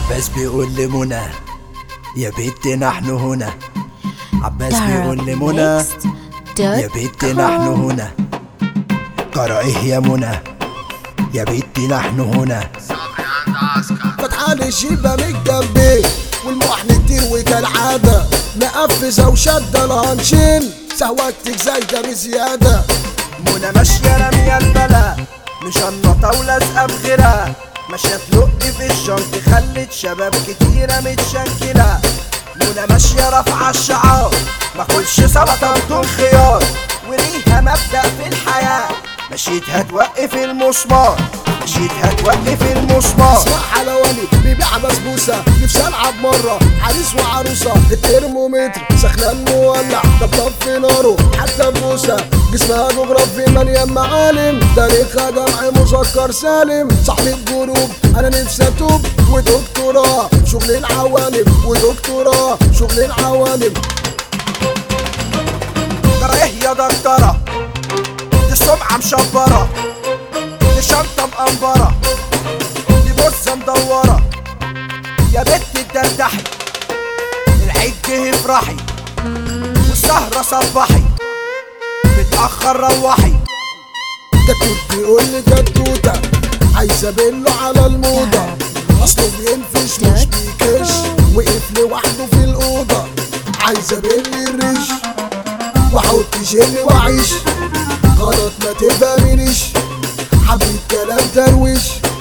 عباس بيقول لمنى يا بنت نحن هنا عباس بيقول لمنى يا بنت نحن هنا ترى ايه يا منى يا بنت نحن هنا فتحان الشيبة من جنبي والمحن تروي كالعادة مقفزة وشادة الهنشين سهوتك زايدة بزيادة منى ماشية رامية البلا مشنطة ولازقة بغيرها ماشية تلق في الشنط خلت شباب كتيرة متشكلة منى ماشية رافعة الشعار ماكلش سلطة بدون خيار وليها مبدأ في الحياة مشيتها توقف المسمار مشيتها توقف المسمار اسمع حلواني بيبيع بسبوسة نفسي العب مرة عريس وعروسة الترمومتر سخنان مولع طبطب في ناره حتى بوسة جسمها جغرافي مليان معالم تاريخها جمع مذكر سالم صاحب الجروب انا نفسي اتوب ودكتوراه شغل العوالم ودكتوراه شغل العوالم ترى ايه يا دكتورة دي سمعة مشبرة دي شنطة مقنبرة دي بوسة مدورة يا بت الدردحي العيد جه افرحي والسهرة صبحي متأخر روحي كتكوت بيقول لي كتكوتة عايزة بيلو على الموضة اصله بينفش مش بيكش وقف لوحده في الأوضة عايزة بيلي الريش واحط جيلي واعيش غلط ما تفهمنيش حبيت كلام درويش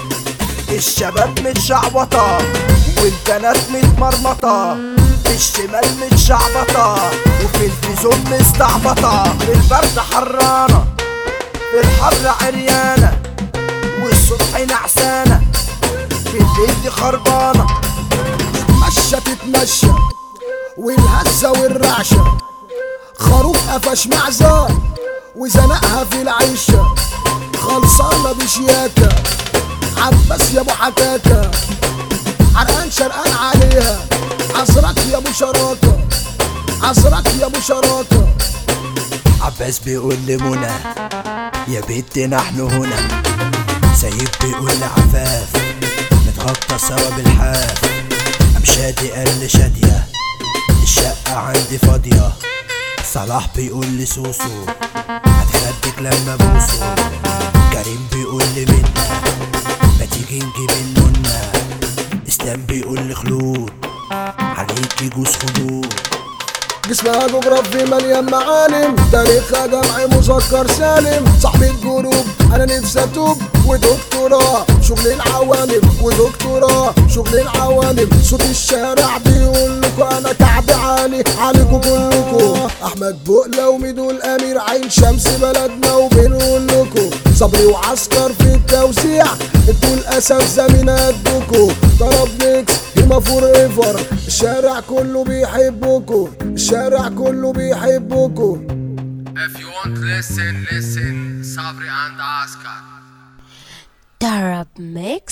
الشباب متشعبطة والبنات متمرمطة في الشمال متشعبطة وفي الفيزون مستعبطة البرد حرانة في الحر عريانة والصبح نعسانة في الليل دي خربانة تتمشى تتمشى والهزة والرعشة خروف قفش معزة وزنقها في العيشة خلصانة بشياكة عباس يا ابو حكاكة عرقان شرقان عليها عصرك يا ابو شراكة عصرك يا ابو شراكة عباس بيقول لمنى يا بنت نحن هنا سيب بيقول لعفاف نتغطى سوا بالحاف أمشادي قال لي شادية الشقة عندي فاضية صلاح بيقول لي سوسو هتخدك لما بوسو كريم بيقول لي منا ما تيجي نجيب النونة اسلام بيقول لي خلود عليك يجوز خدود جسمها جغرافي مليان معالم تاريخها جمع مذكر سالم صاحب الجروب انا نفسي اتوب ودكتوراه شغل العوالم ودكتوراه شغل العوالم صوت الشارع بيقول لكم انا كعب عالي عليكم كلكم احمد بقلة وميدو الامير عين شمس بلدنا وبنقول لكم صبري وعسكر في التوزيع انتوا الاساتذه من قدكم طرب ميكس هما فور ايفر الشارع كله بيحبكم الشارع كله بيحبكم If you want listen, listen, Sabri and Oscar.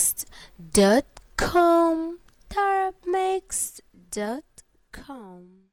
Darabmixed.com Darabmixed.com